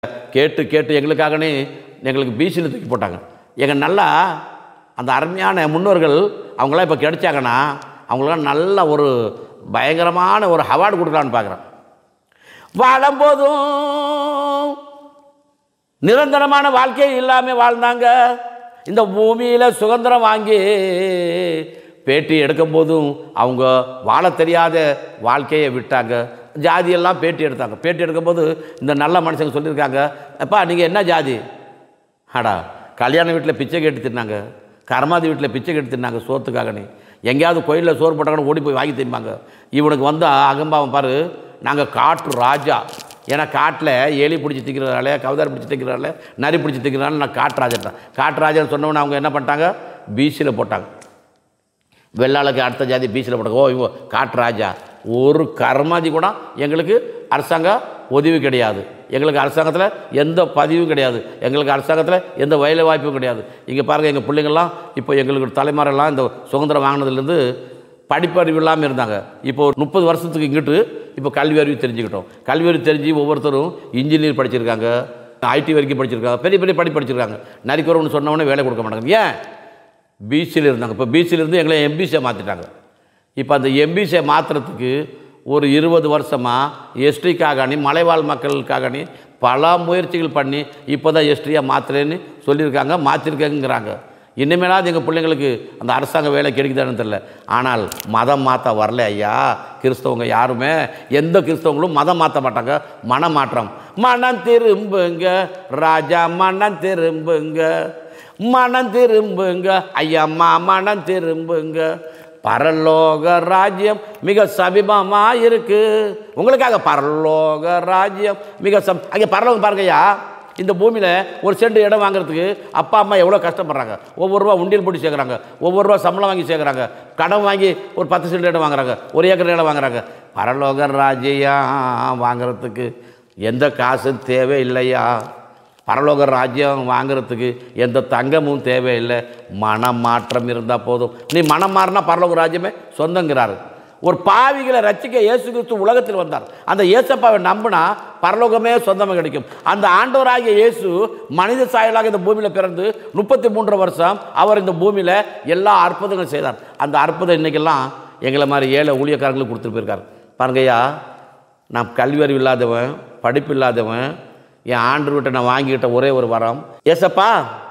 கேட்டு கேட்டு எங்களுக்காகனே எங்களுக்கு பிசியில் தூக்கி போட்டாங்க எங்கள் நல்லா அந்த அருமையான முன்னோர்கள் அவங்களாம் இப்போ கிடைச்சாங்கன்னா அவங்களாம் நல்ல ஒரு பயங்கரமான ஒரு அவார்டு கொடுக்கலான்னு பார்க்குறேன் வாழும்போதும் நிரந்தரமான வாழ்க்கை இல்லாமல் வாழ்ந்தாங்க இந்த பூமியில் சுதந்திரம் வாங்கி பேட்டி எடுக்கும் போதும் அவங்க வாழ தெரியாத வாழ்க்கையை விட்டாங்க ஜாதியெல்லாம் பேட்டி எடுத்தாங்க பேட்டி எடுக்கும்போது இந்த நல்ல மனுஷங்க சொல்லியிருக்காங்க அப்பா நீங்கள் என்ன ஜாதி அடா கல்யாண வீட்டில் பிச்சை கேட்டு தின்னாங்க கர்மாதி வீட்டில் பிச்சை கேட்டு தின்னாங்க சோத்துக்காகனே எங்கேயாவது கோயிலில் சோறு போட்டாங்கன்னு ஓடி போய் வாங்கி தின்பாங்க இவனுக்கு வந்து அகம்பாவம் பாரு நாங்கள் காட்டு ராஜா ஏன்னா காட்டில் எலி பிடிச்சி திக்கிறதால கவுதாரி பிடிச்சி திக்கிறதால நரி பிடிச்சி திக்கிறதால நான் காட்டு ராஜா தான் காட்டு ராஜான்னு சொன்னவொன்னே அவங்க என்ன பண்ணிட்டாங்க பிசியில் போட்டாங்க வெள்ளாளுக்கு அடுத்த ஜாதி பீச்சில் போட்டாங்க ஓ இவங்க காட்டு ராஜா ஒரு கர்மாதி கூட எங்களுக்கு அரசாங்க உதவி கிடையாது எங்களுக்கு அரசாங்கத்தில் எந்த பதிவும் கிடையாது எங்களுக்கு அரசாங்கத்தில் எந்த வேலை வாய்ப்பும் கிடையாது இங்கே பாருங்கள் எங்கள் பிள்ளைங்கள்லாம் இப்போ எங்களுக்கு தலைமுறைலாம் இந்த சுதந்திரம் வாங்கினதுலேருந்து படிப்பறிவு இல்லாமல் இருந்தாங்க இப்போ ஒரு முப்பது வருஷத்துக்கு இங்கிட்டு இப்போ கல்வி அறிவு தெரிஞ்சுக்கிட்டோம் கல்வி அறிவு தெரிஞ்சு ஒவ்வொருத்தரும் இன்ஜினியர் படிச்சிருக்காங்க ஐடி வரைக்கும் படிச்சிருக்காங்க பெரிய பெரிய படி படிச்சிருக்காங்க நரிக்குறவன்னு சொன்னவொடனே வேலை கொடுக்க மாட்டாங்க ஏன் பிசியில் இருந்தாங்க இப்போ பிசியில் இருந்து எங்களை எம்பிசியை மாற்றிட்டாங்க இப்போ அந்த எம்பிசியை மாற்றுறதுக்கு ஒரு இருபது வருஷமாக எஸ்டிக்காகனி மலைவாழ் மக்களுக்காகனி பல முயற்சிகள் பண்ணி இப்போ தான் எஸ்டியாக மாற்றுறேன்னு சொல்லியிருக்காங்க மாற்றிருக்கேங்கிறாங்க இனிமேலாவது எங்கள் பிள்ளைங்களுக்கு அந்த அரசாங்க வேலை கிடைக்குதான்னு தெரில ஆனால் மதம் மாற்ற வரல ஐயா கிறிஸ்தவங்க யாருமே எந்த கிறிஸ்தவங்களும் மதம் மாற்ற மாட்டாங்க மனம் மாற்றம் மனம் திரும்புங்க ராஜா மனம் திரும்புங்க மனம் திரும்புங்க ஐயம்மா மனம் திரும்புங்க பரலோக ராஜ்யம் மிக சமீபமா இருக்கு உங்களுக்காக பரலோக ராஜ்யம் மிக சம் அங்கே பரலோகம் பாருங்கய்யா இந்த பூமியில் ஒரு சென்ட் இடம் வாங்குறதுக்கு அப்பா அம்மா எவ்வளோ கஷ்டப்படுறாங்க ஒவ்வொரு ரூபா உண்டியல் போட்டு சேர்க்குறாங்க ஒவ்வொரு ரூபா சம்பளம் வாங்கி சேர்க்குறாங்க கடன் வாங்கி ஒரு பத்து சென்ட் இடம் வாங்குறாங்க ஒரு ஏக்கர் இடம் வாங்குறாங்க பரலோக ராஜ்யம் வாங்குறதுக்கு எந்த காசும் தேவை இல்லையா பரலோக ராஜ்யம் வாங்குறதுக்கு எந்த தங்கமும் தேவையில்லை மனம் மாற்றம் இருந்தால் போதும் நீ மனம் மாறினா பரலோக ராஜ்யமே சொந்தங்கிறாரு ஒரு பாவிகளை ரட்சிக்க இயேசு கிறிஸ்து உலகத்தில் வந்தார் அந்த இயேசப்பாவை நம்பினா பரலோகமே சொந்தமாக கிடைக்கும் அந்த ஆண்டவராகிய இயேசு மனித சாயலாக இந்த பூமியில் பிறந்து முப்பத்தி மூன்று வருஷம் அவர் இந்த பூமியில் எல்லா அற்புதங்களும் செய்தார் அந்த அற்புதம் இன்னைக்கெல்லாம் எங்களை மாதிரி ஏழை ஊழியக்காரங்களுக்கு கொடுத்துட்டு போயிருக்காரு பாருங்கய்யா நான் கல்வி அறிவு இல்லாதவன் படிப்பு இல்லாதவன் என் ஆண்டவர்கிட்ட நான் வாங்கிக்கிட்ட ஒரே ஒரு வரம் ஏசப்பா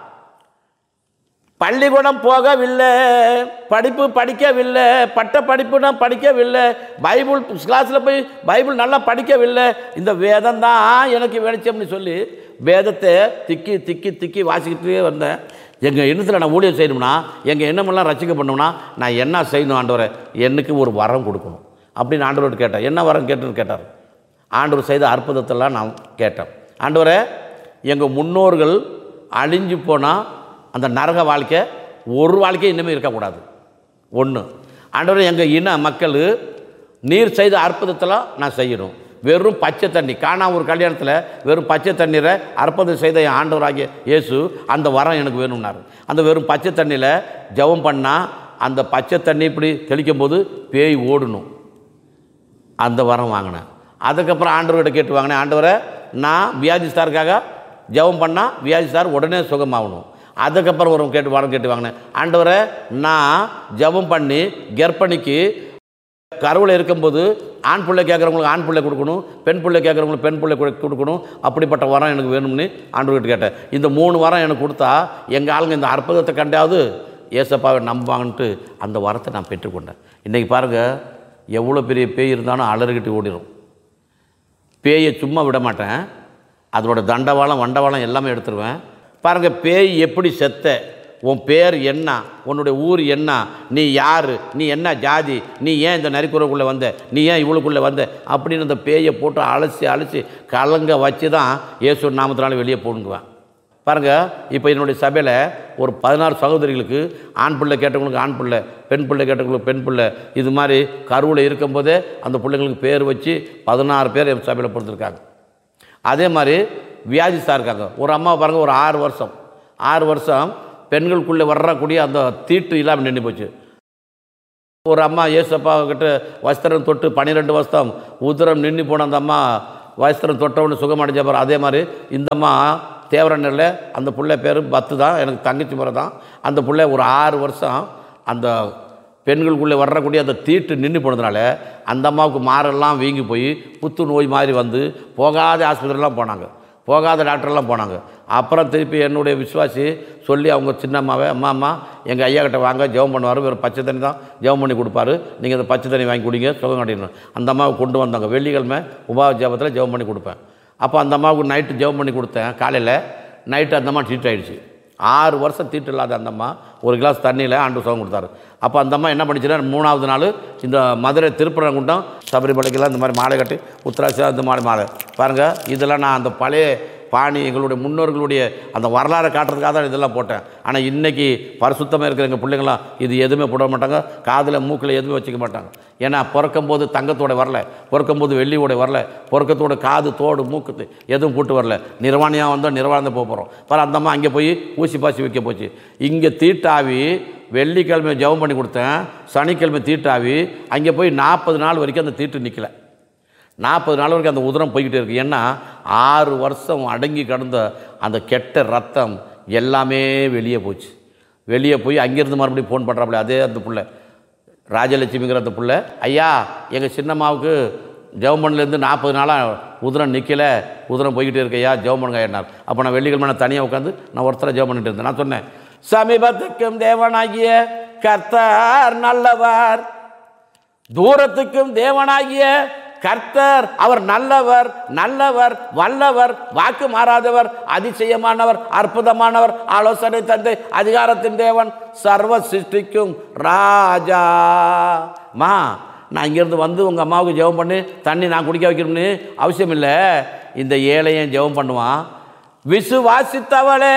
பள்ளிக்கூடம் போகவில்லை படிப்பு படிக்கவில்லை பட்ட படிப்பு நான் படிக்கவில்லை பைபிள் கிளாஸில் போய் பைபிள் நல்லா படிக்கவில்லை இந்த வேதம் தான் எனக்கு வெளிச்சம்னு சொல்லி வேதத்தை திக்கி திக்கி திக்கி வாசிக்கிட்டே வந்தேன் எங்கள் எண்ணத்தில் நான் ஊழியம் செய்யணும்னா எங்கள் எண்ணமெல்லாம் ரசிக்க பண்ணணும்னா நான் என்ன செய்யணும் ஆண்டவரை எனக்கு ஒரு வரம் கொடுக்கணும் அப்படின்னு ஆண்டவர்கிட்ட கேட்டேன் என்ன வரம் கேட்டுன்னு கேட்டார் ஆண்டவர் செய்த அற்புதத்தெல்லாம் நான் கேட்டேன் ஆண்டவரே எங்கள் முன்னோர்கள் அழிஞ்சு போனால் அந்த நரக வாழ்க்கை ஒரு வாழ்க்கை இனிமேல் இருக்கக்கூடாது ஒன்று ஆண்டவரே எங்கள் இன மக்கள் நீர் செய்த அற்புதத்தெல்லாம் நான் செய்யணும் வெறும் பச்சை தண்ணி காணா ஒரு கல்யாணத்தில் வெறும் பச்சை தண்ணீரை அற்புதம் செய்த என் ஆண்டவராகிய இயேசு அந்த வரம் எனக்கு வேணும்னாரு அந்த வெறும் பச்சை தண்ணியில் ஜெபம் பண்ணால் அந்த பச்சை தண்ணி இப்படி தெளிக்கும் போது பேய் ஓடணும் அந்த வரம் வாங்கினேன் அதுக்கப்புறம் ஆண்டவர்கிட்ட கேட்டு வாங்கினேன் ஆண்டவரை நான் வியாதிஸ்தாருக்காக ஜெபம் பண்ணால் வியாதிஸ்தார் உடனே சுகமாகணும் அதுக்கப்புறம் ஒரு கேட்டு வரம் கேட்டு வாங்கினேன் ஆண்டவரை நான் ஜெபம் பண்ணி கர்ப்பிணிக்கு கருவில் இருக்கும்போது ஆண் பிள்ளை கேட்குறவங்களுக்கு ஆண் பிள்ளை கொடுக்கணும் பெண் பிள்ளை கேட்குறவங்களுக்கு பெண் பிள்ளை கொடு- கொடுக்கணும் அப்படிப்பட்ட வரம் எனக்கு வேணும்னு ஆண்டவர்கிட்ட கேட்டேன் இந்த மூணு வரம் எனக்கு கொடுத்தா எங்கள் ஆளுங்க இந்த அற்புதத்தை கண்டாவது ஏசப்பாவை நம்புவாங்கன்ட்டு அந்த வரத்தை நான் பெற்றுக்கொண்டேன் இன்றைக்கி பாருங்கள் எவ்வளோ பெரிய பேய் இருந்தாலும் அலறிக்கிட்டு ஓடிடும் பேயை சும்மா விட மாட்டேன் அதோட தண்டவாளம் வண்டவாளம் எல்லாமே எடுத்துருவேன் பாருங்கள் பேய் எப்படி செத்த உன் பேர் என்ன உன்னுடைய ஊர் என்ன நீ யார் நீ என்ன ஜாதி நீ ஏன் இந்த நரிக்குறவுக்குள்ளே வந்த நீ ஏன் இவளுக்குள்ளே வந்த அப்படின்னு அந்த பேயை போட்டு அலசி அலசி கலங்க வச்சு தான் இயேசு நாமத்தினால வெளியே போடுங்குவேன் பாருங்கள் இப்போ என்னுடைய சபையில் ஒரு பதினாறு சகோதரிகளுக்கு ஆண் பிள்ளை கேட்டவங்களுக்கு ஆண் பிள்ளை பெண் பிள்ளை கேட்டவங்களுக்கு பெண் பிள்ளை இது மாதிரி கருவில் இருக்கும்போதே அந்த பிள்ளைங்களுக்கு பேர் வச்சு பதினாறு பேர் என் சபையில் பொறுத்திருக்காங்க அதே மாதிரி வியாதிஸ்தா இருக்காங்க ஒரு அம்மா பாருங்கள் ஒரு ஆறு வருஷம் ஆறு வருஷம் பெண்களுக்குள்ளே வர்றக்கூடிய அந்த தீட்டு இல்லாமல் நின்று போச்சு ஒரு அம்மா ஏசப்பா கிட்ட வஸ்திரம் தொட்டு பன்னிரெண்டு வருஷம் உதிரம் நின்று போன அந்த அம்மா வயசுல தொட்டவொன்னு சுகமடைஞ்ச அப்புறம் அதே மாதிரி இந்த அம்மா தேவரண்ணில் அந்த புள்ள பேர் பத்து தான் எனக்கு தங்கச்சி முறை தான் அந்த புள்ள ஒரு ஆறு வருஷம் அந்த பெண்களுக்குள்ளே வரக்கூடிய அந்த தீட்டு நின்று போனதுனால அந்த அம்மாவுக்கு மாரெல்லாம் வீங்கி போய் புத்து நோய் மாதிரி வந்து போகாத ஆஸ்பத்திரிலாம் போனாங்க போகாத டாக்டர்லாம் போனாங்க அப்புறம் திருப்பி என்னுடைய விசுவாசி சொல்லி அவங்க சின்ன அம்மாவை அம்மா அம்மா எங்கள் ஐயா கிட்ட வாங்க ஜெபம் பண்ணுவார் வெறும் பச்சை தண்ணி தான் ஜெபம் பண்ணி கொடுப்பாரு நீங்கள் அந்த பச்சை தண்ணி வாங்கி குடிங்க சுகம் கட்டிடணும் அந்த அம்மாவை கொண்டு வந்தாங்க வெள்ளிக்கிழமை உபாவ ஜெபத்தில் ஜெபம் பண்ணி கொடுப்பேன் அப்போ அந்த அம்மாவுக்கு நைட்டு ஜெபம் பண்ணி கொடுத்தேன் காலையில் நைட்டு அந்த அம்மா ட்ரீட் ஆயிடுச்சு ஆறு வருஷம் தீட்டு இல்லாத அந்த அம்மா ஒரு கிளாஸ் தண்ணியில் ஆண்டு சுகம் கொடுத்தாரு அப்போ அந்த அம்மா என்ன பண்ணிச்சுன்னா மூணாவது நாள் இந்த மதுரை திருப்பரங்குன்றம் சபரிமலைக்கெல்லாம் இந்த மாதிரி மாலை கட்டி உத்தராட்சி அந்த மாதிரி மாலை பாருங்கள் இதெல்லாம் நான் அந்த பழைய பாணி எங்களுடைய முன்னோர்களுடைய அந்த வரலாறை காட்டுறதுக்காக தான் இதெல்லாம் போட்டேன் ஆனால் இன்றைக்கி பரிசுத்தமாக இருக்கிற எங்கள் பிள்ளைங்களாம் இது எதுவுமே போட மாட்டாங்க காதில் மூக்கில் எதுவுமே வச்சுக்க மாட்டாங்க ஏன்னா பிறக்கும்போது தங்கத்தோட வரல பிறக்கும்போது வெள்ளியோட வரல பிறக்கத்தோட காது தோடு மூக்கு எதுவும் போட்டு வரல நிர்வாணியாக வந்தால் நிர்வாணம் போக போகிறோம் பாரு அந்த அம்மா அங்கே போய் ஊசி பாசி வைக்க போச்சு இங்கே தீட்டாவி வெள்ளிக்கிழமை ஜெபம் பண்ணி கொடுத்தேன் சனிக்கிழமை தீட்டாவி அங்கே போய் நாற்பது நாள் வரைக்கும் அந்த தீட்டு நிற்கலை நாற்பது நாள் வரைக்கும் அந்த உதிரம் போய்கிட்டே இருக்கு ஏன்னா ஆறு வருஷம் அடங்கி கடந்த அந்த கெட்ட ரத்தம் எல்லாமே வெளியே போச்சு வெளியே போய் அங்கேருந்து மறுபடியும் ஃபோன் பண்ணுறாப்புல அதே அந்த புள்ள ராஜலட்சுமிங்கிற அந்த புள்ள ஐயா எங்கள் சின்னம்மாவுக்கு ஜெவமன்லேருந்து நாற்பது நாளாக உதிரம் நிற்கல உதிரம் போய்கிட்டே இருக்கையா ஜெவம் பண்ணுங்க என்னார் அப்போ நான் வெள்ளிக்கிழமை நான் தனியாக உட்காந்து நான் ஒருத்தரை ஜெபம் பண்ணிட்டு இருந்தேன் நான் சொன்னேன் சமீபத்துக்கும் தேவனாகிய கர்த்தர் நல்லவர் தூரத்துக்கும் தேவனாகிய கர்த்தர் அவர் நல்லவர் நல்லவர் வல்லவர் வாக்கு மாறாதவர் அதிசயமானவர் அற்புதமானவர் ஆலோசனை தந்தை அதிகாரத்தின் தேவன் சர்வ சிருஷ்டிக்கும் ராஜா மா நான் இங்கேருந்து வந்து உங்கள் அம்மாவுக்கு ஜெபம் பண்ணி தண்ணி நான் குடிக்க வைக்கணும்னு அவசியம் இல்லை இந்த ஏழையும் ஜெபம் பண்ணுவான் விசுவாசித்தவளே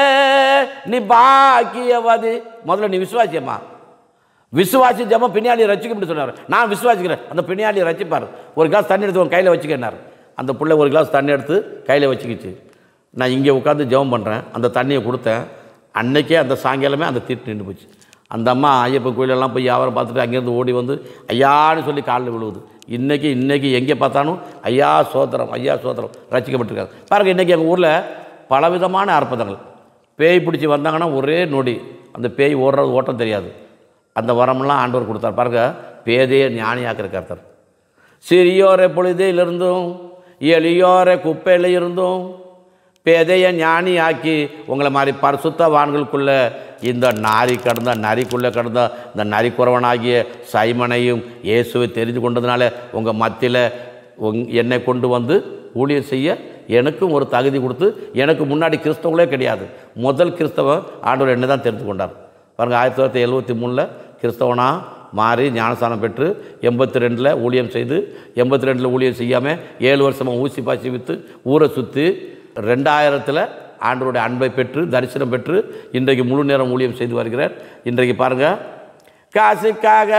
நீ பாக்கியவாதி முதல்ல நீ விசுவாசியம்மா விசுவாசி ஜெபம் பின்னாடி ரசிக்கும் சொன்னார் நான் விசுவாசிக்கிறேன் அந்த பின்னாடி ரசிப்பார் ஒரு கிளாஸ் தண்ணி எடுத்து உன் கையில் வச்சுக்கினார் அந்த பிள்ளை ஒரு கிளாஸ் தண்ணி எடுத்து கையில் வச்சுக்கிச்சு நான் இங்கே உட்காந்து ஜெபம் பண்ணுறேன் அந்த தண்ணியை கொடுத்தேன் அன்னைக்கே அந்த சாயங்காலமே அந்த தீட்டு நின்று போச்சு அந்த அம்மா ஐயப்பன் கோயிலெல்லாம் போய் வியாபாரம் பார்த்துட்டு அங்கேருந்து ஓடி வந்து ஐயான்னு சொல்லி காலில் விழுவுது இன்றைக்கி இன்றைக்கி எங்கே பார்த்தாலும் ஐயா சோத்திரம் ஐயா சோத்திரம் ரசிக்கப்பட்டிருக்காங்க பாருங்கள் இன்றைக்கி எங்கள் ஊரில் பலவிதமான அற்புதங்கள் பேய் பிடிச்சி வந்தாங்கன்னா ஒரே நொடி அந்த பேய் ஓடுறது ஓட்டம் தெரியாது அந்த வரமெல்லாம் ஆண்டவர் கொடுத்தார் பாருங்க பேதையை ஞானியாக்கிற கர்த்தர் சிறியோரை பொழுதிலிருந்தும் எளியோரை குப்பையில் இருந்தும் பேதைய ஞானியாக்கி உங்களை மாதிரி பரிசுத்தவான்களுக்குள்ள இந்த நாரி கடந்த நரிக்குள்ளே கடந்த இந்த நரிக்குறவனாகிய சைமனையும் இயேசுவை தெரிந்து கொண்டதுனால உங்கள் மத்தியில் உங் என்னை கொண்டு வந்து ஊழியம் செய்ய எனக்கும் ஒரு தகுதி கொடுத்து எனக்கு முன்னாடி கிறிஸ்தவங்களே கிடையாது முதல் கிறிஸ்தவன் ஆண்டவர் என்னை தான் தெரிந்து கொண்டார் பாருங்கள் ஆயிரத்தி தொள்ளாயிரத்தி எழுபத்தி மூணில் கிறிஸ்தவனா மாறி ஞானஸ்தானம் பெற்று எண்பத்தி ரெண்டில் ஊழியம் செய்து எண்பத்தி ரெண்டில் ஊழியம் செய்யாமல் ஏழு வருஷமாக ஊசி பாசி விற்று ஊரை சுற்றி ரெண்டாயிரத்தில் ஆண்டவருடைய அன்பை பெற்று தரிசனம் பெற்று இன்றைக்கு முழு நேரம் ஊழியம் செய்து வருகிறார் இன்றைக்கு பாருங்கள் காசுக்காக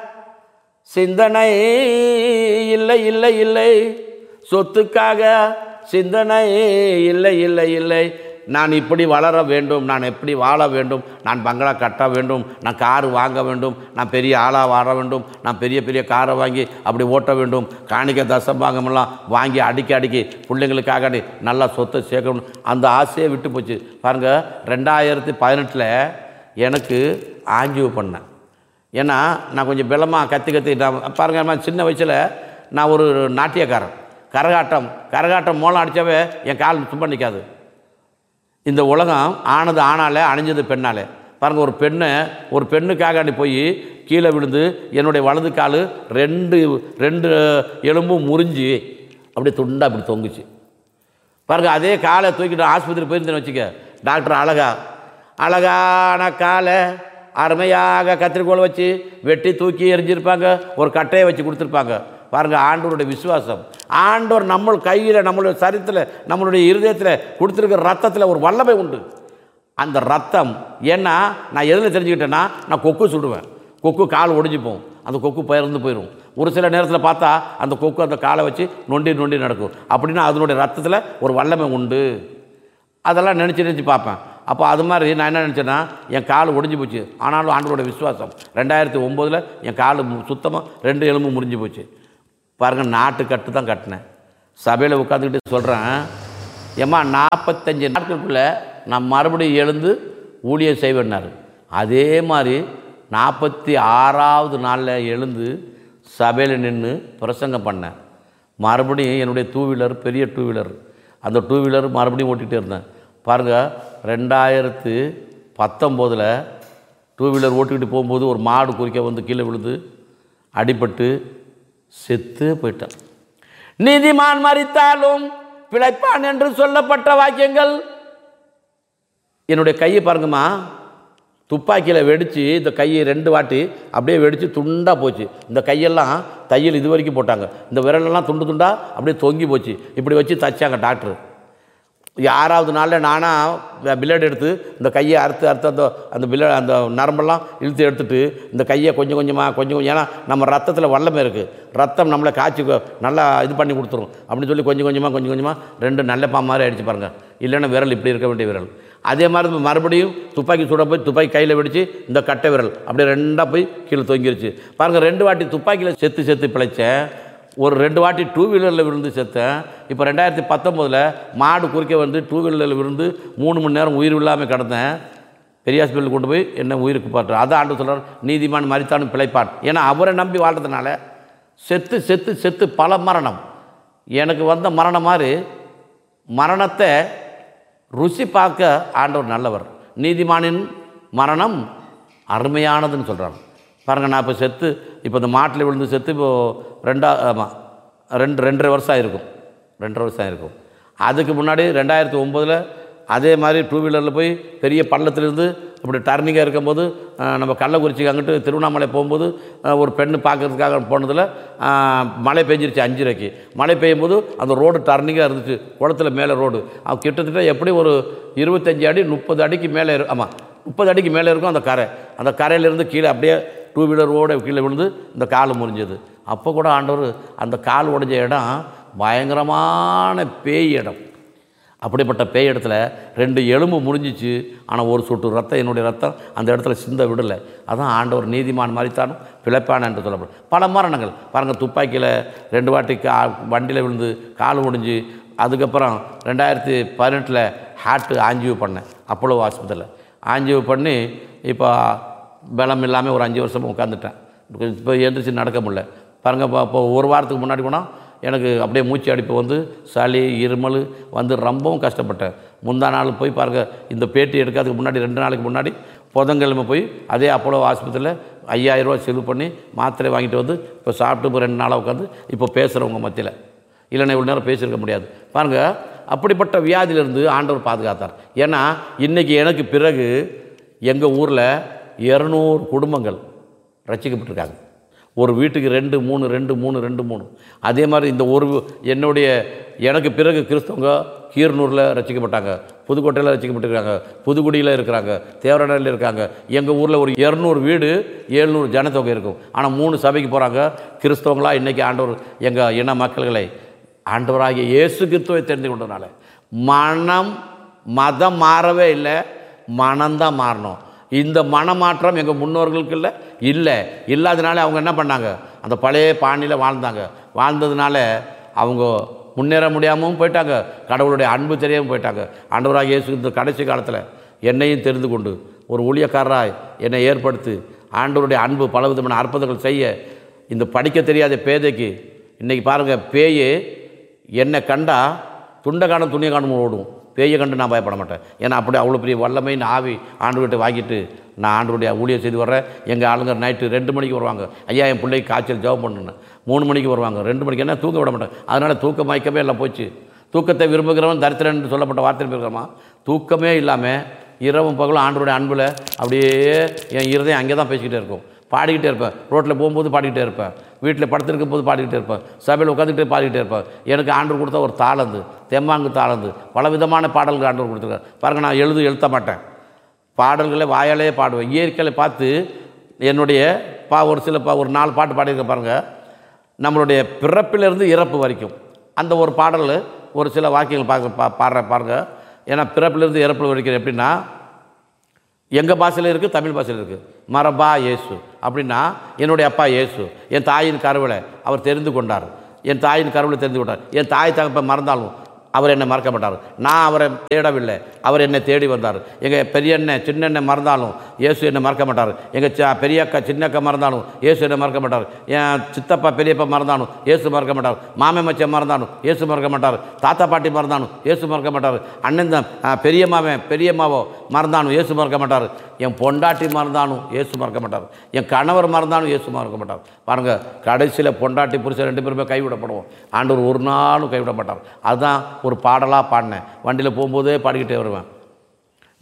சிந்தனை இல்லை இல்லை இல்லை சொத்துக்காக சிந்தனை இல்லை இல்லை இல்லை நான் இப்படி வளர வேண்டும் நான் எப்படி வாழ வேண்டும் நான் பங்களா கட்ட வேண்டும் நான் கார் வாங்க வேண்டும் நான் பெரிய ஆளாக வாழ வேண்டும் நான் பெரிய பெரிய காரை வாங்கி அப்படி ஓட்ட வேண்டும் காணிக்க தசம்பாங்கமெல்லாம் வாங்கி அடிக்கி அடிக்கி பிள்ளைங்களுக்காக நீ நல்லா சொத்தை சேர்க்கணும் அந்த ஆசையை விட்டு போச்சு பாருங்கள் ரெண்டாயிரத்தி பதினெட்டில் எனக்கு ஆஞ்சிவு பண்ணேன் ஏன்னா நான் கொஞ்சம் பலமாக கத்தி கத்தி நான் பாருங்க நான் சின்ன வயசில் நான் ஒரு நாட்டியக்காரன் கரகாட்டம் கரகாட்டம் மூலம் அடித்தாவே என் கால் சும்மா நிற்காது இந்த உலகம் ஆனது ஆணாலே அணிஞ்சது பெண்ணாலே பாருங்கள் ஒரு பெண்ணை ஒரு பெண்ணுக்காக நீ போய் கீழே விழுந்து என்னுடைய வலது கால் ரெண்டு ரெண்டு எலும்பும் முறிஞ்சு அப்படியே துண்டா அப்படி தொங்குச்சு பாருங்க அதே காலை தூக்கிட்டு ஆஸ்பத்திரி போயிருந்தேன்னு வச்சுக்க டாக்டர் அழகா அழகான காலை அருமையாக கத்திரிக்கோல் வச்சு வெட்டி தூக்கி எரிஞ்சிருப்பாங்க ஒரு கட்டையை வச்சு கொடுத்துருப்பாங்க பாருங்க ஆண்டவருடைய விசுவாசம் ஆண்டவர் நம்ம கையில் நம்மளுடைய சரித்தில் நம்மளுடைய இருதயத்தில் கொடுத்துருக்கிற ரத்தத்தில் ஒரு வல்லமை உண்டு அந்த ரத்தம் ஏன்னா நான் எதில் தெரிஞ்சுக்கிட்டேன்னா நான் கொக்கு சுடுவேன் கொக்கு கால் ஒடிஞ்சுப்போம் அந்த கொக்கு பயிர்ந்து போயிடும் ஒரு சில நேரத்தில் பார்த்தா அந்த கொக்கு அந்த காலை வச்சு நொண்டி நொண்டி நடக்கும் அப்படின்னா அதனுடைய ரத்தத்தில் ஒரு வல்லமை உண்டு அதெல்லாம் நினச்சி நினச்சி பார்ப்பேன் அப்போ அது மாதிரி நான் என்ன நினச்சேன்னா என் கால் ஒடிஞ்சு போச்சு ஆனாலும் ஆண்டவரோட விசுவாசம் ரெண்டாயிரத்தி ஒம்போதில் என் கால் சுத்தமாக ரெண்டு எலும்பு முறிஞ்சு போச்சு பாருங்கள் நாட்டு கட்டு தான் கட்டினேன் சபையில் உட்காந்துக்கிட்டு சொல்கிறேன் ஏம்மா நாற்பத்தஞ்சு நாட்களுக்குள்ளே நான் மறுபடியும் எழுந்து ஊழியம் செய்வேன்னாரு அதே மாதிரி நாற்பத்தி ஆறாவது நாளில் எழுந்து சபையில் நின்று பிரசங்கம் பண்ணேன் மறுபடியும் என்னுடைய டூ வீலர் பெரிய டூ வீலர் அந்த டூ வீலர் மறுபடியும் ஓட்டிகிட்டே இருந்தேன் பாருங்கள் ரெண்டாயிரத்து பத்தொம்போதில் டூ வீலர் ஓட்டிக்கிட்டு போகும்போது ஒரு மாடு குறிக்க வந்து கீழே விழுந்து அடிபட்டு செத்து போயிட்டான் நீதிமான் மறித்தாலும் பிழைப்பான் என்று சொல்லப்பட்ட வாக்கியங்கள் என்னுடைய கையை பாருங்கம்மா துப்பாக்கியில் வெடித்து இந்த கையை ரெண்டு வாட்டி அப்படியே வெடித்து துண்டாக போச்சு இந்த கையெல்லாம் தையல் இது வரைக்கும் போட்டாங்க இந்த விரலெல்லாம் துண்டு துண்டாக அப்படியே தொங்கி போச்சு இப்படி வச்சு தச்சாங்க டாக்டர் ஆறாவது நாளில் நானாக பில்லட் எடுத்து இந்த கையை அறுத்து அறுத்து அந்த அந்த பில்ல அந்த நரம்பெல்லாம் இழுத்து எடுத்துட்டு இந்த கையை கொஞ்சம் கொஞ்சமாக கொஞ்சம் கொஞ்சம் ஏன்னா நம்ம ரத்தத்தில் வல்லமை இருக்குது ரத்தம் நம்மளை காய்ச்சி கொ- நல்லா இது பண்ணி கொடுத்துரும் அப்படின்னு சொல்லி கொஞ்சம் கொஞ்சமாக கொஞ்சம் கொஞ்சமாக ரெண்டு நல்ல பா மாதிரி அடிச்சு பாருங்கள் இல்லைன்னா விரல் இப்படி இருக்க வேண்டிய விரல் அதே மாதிரி மறுபடியும் துப்பாக்கி சுட போய் துப்பாக்கி கையில் வெடிச்சு இந்த கட்டை விரல் அப்படியே ரெண்டாக போய் கீழே தொங்கிருச்சு பாருங்கள் ரெண்டு வாட்டி துப்பாக்கியில் செத்து செத்து பிழைச்சேன் ஒரு ரெண்டு வாட்டி டூ வீலரில் விழுந்து செத்தேன் இப்போ ரெண்டாயிரத்தி பத்தொம்போதில் மாடு குறுக்க வந்து டூ வீலரில் விழுந்து மூணு மணி நேரம் உயிர் இல்லாமல் கிடந்தேன் பெரிய ஹாஸ்பிட்டலுக்கு கொண்டு போய் என்ன உயிருக்கு பாட்டுறேன் அதான் ஆண்டு சொல்கிறார் நீதிமான் மறித்தானும் பிழைப்பான் ஏன்னா அவரை நம்பி வாழ்றதுனால செத்து செத்து செத்து பல மரணம் எனக்கு வந்த மரணம் மாதிரி மரணத்தை ருசி பார்க்க ஆண்டவர் நல்லவர் நீதிமானின் மரணம் அருமையானதுன்னு சொல்கிறாங்க பாருங்கள் நான் இப்போ செத்து இப்போ இந்த மாட்டில் விழுந்து செத்து இப்போ ரெண்டா ஆமாம் ரெண்டு ரெண்டரை வருஷம் ஆயிருக்கும் ரெண்டரை வருஷம் ஆயிருக்கும் அதுக்கு முன்னாடி ரெண்டாயிரத்தி ஒம்போதில் அதே மாதிரி டூ வீலரில் போய் பெரிய பள்ளத்திலிருந்து இப்படி டர்னிங்காக இருக்கும்போது அஹ், நம்ம கள்ளக்குறிச்சிக்கு அங்கிட்டு திருவண்ணாமலை போகும்போது அஹ், ஒரு பெண்ணு பார்க்கறதுக்காக போனதில் அஹ், மழை பெஞ்சிருச்சு அஞ்சரைக்கு மழை பெய்யும்போது அந்த ரோடு டர்னிங்காக இருந்துச்சு குளத்துல மேலே ரோடு அது கிட்டத்தட்ட எப்படி ஒரு இருபத்தஞ்சி அடி முப்பது அடிக்கு மேலே இரு ஆமாம் முப்பது அடிக்கு மேலே இருக்கும் அந்த கரை அந்த கரையிலேருந்து கீழே அப்படியே டூ வீலரோட கீழே விழுந்து இந்த கால் முறிஞ்சது அப்போ கூட ஆண்டவர் அந்த கால் உடைஞ்ச இடம் பயங்கரமான பேய் இடம் அப்படிப்பட்ட பேய் இடத்துல ரெண்டு எலும்பு முறிஞ்சிச்சு ஆனால் ஒரு சொட்டு ரத்தம் என்னுடைய ரத்தம் அந்த இடத்துல சிந்த விடலை அதான் ஆண்டவர் நீதிமான் மாதிரித்தானும் பிழைப்பான் என்று சொல்லப்படும் பல மரணங்கள் பாருங்கள் துப்பாக்கியில் ரெண்டு வாட்டி கா வண்டியில் விழுந்து கால் முடிஞ்சு அதுக்கப்புறம் ரெண்டாயிரத்தி பதினெட்டில் ஹார்ட்டு ஆஞ்சியூ பண்ணேன் அப்போலோ ஆஸ்பத்திரியில் ஆஞ்சியூ பண்ணி இப்போ பலம் இல்லாமல் ஒரு அஞ்சு வருஷம் உட்காந்துட்டேன் இப்போ எழுந்திரிச்சு நடக்க முடியல பாருங்கள் இப்போ இப்போ ஒரு வாரத்துக்கு முன்னாடி போனால் எனக்கு அப்படியே மூச்சு அடிப்பு வந்து சளி இருமல் வந்து ரொம்பவும் கஷ்டப்பட்டேன் முந்தா நாள் போய் பாருங்கள் இந்த பேட்டி எடுக்கிறதுக்கு முன்னாடி ரெண்டு நாளைக்கு முன்னாடி புதன்கிழமை போய் அதே அப்போலோ ஆஸ்பத்திரியில் ஐயாயிரரூவா செலவு பண்ணி மாத்திரை வாங்கிட்டு வந்து இப்போ சாப்பிட்டு இப்போ ரெண்டு நாளாக உட்காந்து இப்போ பேசுகிறவங்க மத்தியில் இல்லைன்னா இவ்வளோ நேரம் பேசியிருக்க முடியாது பாருங்கள் அப்படிப்பட்ட வியாதியிலிருந்து ஆண்டவர் பாதுகாத்தார் ஏன்னா இன்றைக்கி எனக்கு பிறகு எங்கள் ஊரில் இரநூறு குடும்பங்கள் ரசிக்கப்பட்டிருக்காங்க ஒரு வீட்டுக்கு ரெண்டு மூணு ரெண்டு மூணு ரெண்டு மூணு அதே மாதிரி இந்த ஒரு என்னுடைய எனக்கு பிறகு கிறிஸ்தவங்க கீரனூரில் ரசிக்கப்பட்டாங்க புதுக்கோட்டையில் ரசிக்கப்பட்டிருக்காங்க புதுக்குடியில் இருக்கிறாங்க தேவரடையில் இருக்காங்க எங்கள் ஊரில் ஒரு இரநூறு வீடு எழுநூறு ஜனத்தொகை இருக்கும் ஆனால் மூணு சபைக்கு போகிறாங்க கிறிஸ்தவங்களா இன்றைக்கி ஆண்டவர் எங்கள் இன மக்கள்களை ஆண்டவராகிய இயேசு கிறிஸ்துவை தெரிந்து கொண்டதுனால மனம் மதம் மாறவே இல்லை மனம்தான் மாறணும் இந்த மனமாற்றம் எங்கள் முன்னோர்களுக்கு இல்லை இல்லை இல்லாதனால அவங்க என்ன பண்ணாங்க அந்த பழைய பாணியில் வாழ்ந்தாங்க வாழ்ந்ததுனால அவங்க முன்னேற முடியாமலும் போயிட்டாங்க கடவுளுடைய அன்பு தெரியாமல் போயிட்டாங்க ஆண்டவராக இயேசு இந்த கடைசி காலத்தில் என்னையும் தெரிந்து கொண்டு ஒரு ஊழியக்காரராய் என்னை ஏற்படுத்தி ஆண்டவருடைய அன்பு பலவிதமான அற்புதங்கள் செய்ய இந்த படிக்க தெரியாத பேதைக்கு இன்றைக்கி பாருங்கள் பேயே என்னை கண்டா துண்டை காணும் துணியை காணும் ஓடும் பேயை கண்டு நான் பயப்பட மாட்டேன் ஏன்னா அப்படி அவ்வளோ பெரிய வல்லமைன்னு ஆவி ஆண்டுகிட்ட வாங்கிட்டு நான் ஆண்டுடைய ஊழியர் செய்து வர்றேன் எங்கள் ஆளுங்க நைட்டு ரெண்டு மணிக்கு வருவாங்க ஐயா என் பிள்ளைக்கு காய்ச்சல் ஜெபம் பண்ணுன்னு மூணு மணிக்கு வருவாங்க ரெண்டு மணிக்கு என்ன தூக்க விட மாட்டேன் அதனால் தூக்க மயக்கமே எல்லாம் போச்சு தூக்கத்தை விரும்புகிறவன் தரித்திரன் என்று சொல்லப்பட்ட வார்த்தை இருக்கிறோமா தூக்கமே இல்லாமல் இரவும் பகலும் ஆண்டோடைய அன்பில் அப்படியே என் இருதயம் அங்கே தான் பேசிக்கிட்டே இருக்கும் பாடிக்கிட்டே இருப்பேன் ரோட்டில் போகும்போது பாடிக்கிட்டே இருப்பேன் வீட்டில் படுத்திருக்கும் போது பாடிக்கிட்டே இருப்பேன் சபையில் உட்காந்துக்கிட்டே பாடிக்கிட்டே இருப்பேன் எனக்கு ஆண்டவர் கொடுத்த ஒரு தாளந்து தெம்மாங்கு தாளந்து பல விதமான பாடல்கள் ஆண்டவர் கொடுத்துருக்காரு பாருங்கள் நான் எழுது எழுத்த மாட்டேன் பாடல்களை வாயாலே பாடுவேன் இயற்கையை பார்த்து என்னுடைய பா ஒரு சில பா ஒரு நாலு பாட்டு பாடியிருக்க பாருங்கள் நம்மளுடைய பிறப்பிலிருந்து இறப்பு வரைக்கும் அந்த ஒரு பாடல் ஒரு சில வாக்கியங்கள் பார்க்க பா பாடுற பாருங்க ஏன்னா பிறப்பிலிருந்து இறப்பு வரைக்கும் எப்படின்னா எங்கள் பாஷையில் இருக்குது தமிழ் பாஷையில் இருக்குது மரபா இயேசு அப்படின்னா என்னுடைய அப்பா இயேசு என் தாயின் கருவலை அவர் தெரிந்து கொண்டார் என் தாயின் கருவில் தெரிந்து விட்டார் என் தாய் தகப்ப மறந்தாலும் அவர் என்னை மறக்க மாட்டார் நான் அவரை தேடவில்லை அவர் என்னை தேடி வந்தார் எங்கள் பெரியண்ணன் சின்னண்ணன் மறந்தாலும் இயேசு என்னை மறக்க மாட்டார் எங்கள் ச பெரிய அக்கா சின்ன அக்கா மறந்தாலும் இயேசு என்னை மறக்க மாட்டார் என் சித்தப்பா பெரியப்பா மறந்தாலும் இயேசு மறக்க மாட்டார் மாமன் மச்சன் மறந்தாலும் இயேசு மறக்க மாட்டார் தாத்தா பாட்டி மறந்தாலும் இயேசு மறக்க மாட்டார் அண்ணன் தான் ஆ, பெரிய மாமன் பெரிய மாவோ மறந்தாலும் இயேசு மறக்க மாட்டார் என் பொண்டாட்டி மறந்தாலும் இயேசு மறக்க மாட்டார் என் கணவர் மறந்தாலும் இயேசு மறக்க மாட்டார் பாருங்க கடைசியில் பொண்டாட்டி புருஷன் ரெண்டு பேருமே கைவிடப்படுவோம் ஆண்டவர் ஒரு நாளும் கைவிட மாட்டார் அதுதான் ஒரு பாடலாக பாடினேன் வண்டியில் போகும்போதே பாடிக்கிட்டே வருவேன்